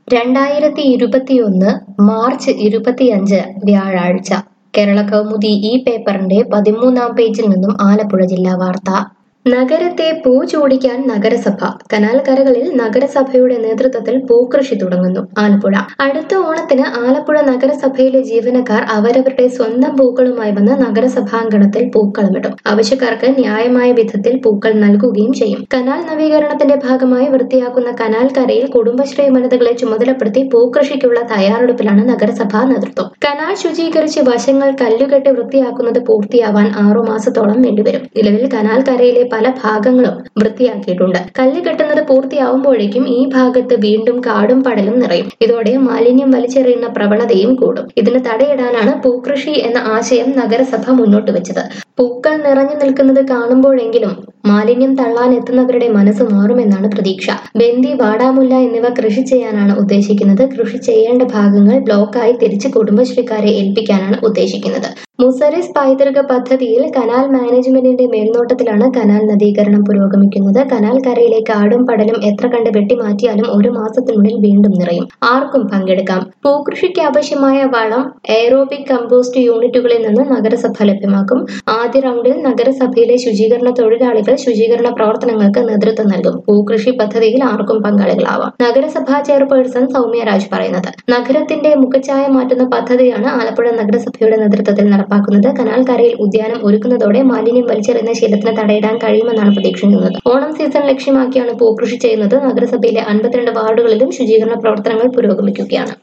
രണ്ടായിരത്തി ഇരുപത്തിയൊന്ന് മാർച്ച് ഇരുപത്തിയഞ്ച് വ്യാഴാഴ്ച കേരള കൗമുദി ഈ പേപ്പറിന്റെ പതിമൂന്നാം പേജിൽ നിന്നും ആലപ്പുഴ ജില്ലാ വാർത്ത നഗരത്തെ പൂ ചൂടിക്കാൻ നഗരസഭ കനാൽ കരകളിൽ നഗരസഭയുടെ നേതൃത്വത്തിൽ പൂക്കൃഷി തുടങ്ങുന്നു ആലപ്പുഴ അടുത്ത ഓണത്തിന് ആലപ്പുഴ നഗരസഭയിലെ ജീവനക്കാർ അവരവരുടെ സ്വന്തം പൂക്കളുമായി വന്ന് നഗരസഭാങ്കണത്തിൽ പൂക്കളമിടും ആവശ്യക്കാർക്ക് ന്യായമായ വിധത്തിൽ പൂക്കൾ നൽകുകയും ചെയ്യും കനാൽ നവീകരണത്തിന്റെ ഭാഗമായി വൃത്തിയാക്കുന്ന കനാൽ കരയിൽ കുടുംബശ്രീ വനിതകളെ ചുമതലപ്പെടുത്തി പൂക്കൃഷിക്കുള്ള തയ്യാറെടുപ്പിലാണ് നഗരസഭാ നേതൃത്വം കനാൽ ശുചീകരിച്ച് വശങ്ങൾ കല്ലുകെട്ടി വൃത്തിയാക്കുന്നത് പൂർത്തിയാവാൻ ആറു മാസത്തോളം വേണ്ടിവരും നിലവിൽ കനാൽ കരയിലെ പല ഭാഗങ്ങളും വൃത്തിയാക്കിയിട്ടുണ്ട് കല്ല് കെട്ടുന്നത് പൂർത്തിയാവുമ്പോഴേക്കും ഈ ഭാഗത്ത് വീണ്ടും കാടും പടലും നിറയും ഇതോടെ മാലിന്യം വലിച്ചെറിയുന്ന പ്രവണതയും കൂടും ഇതിന് തടയിടാനാണ് പൂക്കൃഷി എന്ന ആശയം നഗരസഭ മുന്നോട്ട് വെച്ചത് പൂക്കൾ നിറഞ്ഞു നിൽക്കുന്നത് കാണുമ്പോഴെങ്കിലും മാലിന്യം തള്ളാൻ എത്തുന്നവരുടെ മനസ്സ് മാറുമെന്നാണ് പ്രതീക്ഷ ബന്ദി വാടാമുല്ല എന്നിവ കൃഷി ചെയ്യാനാണ് ഉദ്ദേശിക്കുന്നത് കൃഷി ചെയ്യേണ്ട ഭാഗങ്ങൾ ബ്ലോക്കായി തിരിച്ച് കുടുംബശ്രീക്കാരെ ഏൽപ്പിക്കാനാണ് ഉദ്ദേശിക്കുന്നത് മുസരിസ് പൈതൃക പദ്ധതിയിൽ കനാൽ മാനേജ്മെന്റിന്റെ മേൽനോട്ടത്തിലാണ് കനാൽ നദീകരണം പുരോഗമിക്കുന്നത് കനാൽ കരയിലെ കാടും പടലും എത്ര കണ്ട് വെട്ടിമാറ്റിയാലും ഒരു മാസത്തിനുള്ളിൽ വീണ്ടും നിറയും ആർക്കും പങ്കെടുക്കാം പൂക്കൃഷിക്ക് ആവശ്യമായ വളം എയറോബിക് കമ്പോസ്റ്റ് യൂണിറ്റുകളിൽ നിന്ന് നഗരസഭ ലഭ്യമാക്കും ആദ്യ റൗണ്ടിൽ നഗരസഭയിലെ ശുചീകരണ തൊഴിലാളികൾ ശുചീകരണ പ്രവർത്തനങ്ങൾക്ക് നേതൃത്വം നൽകും പൂക്കൃഷി പദ്ധതിയിൽ ആർക്കും പങ്കാളികളാവാം നഗരസഭാ ചെയർപേഴ്സൺ സൗമ്യ രാജ് പറയുന്നത് നഗരത്തിന്റെ മുഖച്ഛായ മാറ്റുന്ന പദ്ധതിയാണ് ആലപ്പുഴ നഗരസഭയുടെ നേതൃത്വത്തിൽ നടപ്പാക്കുന്നത് കനാൽ കരയിൽ ഉദ്യാനം ഒരുക്കുന്നതോടെ മാലിന്യം വലിച്ചെറിയുന്ന ശീലത്തിന് തടയിടാൻ കഴിയുമെന്നാണ് പ്രതീക്ഷിക്കുന്നത് ഓണം സീസൺ ലക്ഷ്യമാക്കിയാണ് പൂക്കൃഷി ചെയ്യുന്നത് നഗരസഭയിലെ അൻപത്തിരണ്ട് വാർഡുകളിലും ശുചീകരണ പ്രവർത്തനങ്ങൾ പുരോഗമിക്കുകയാണ്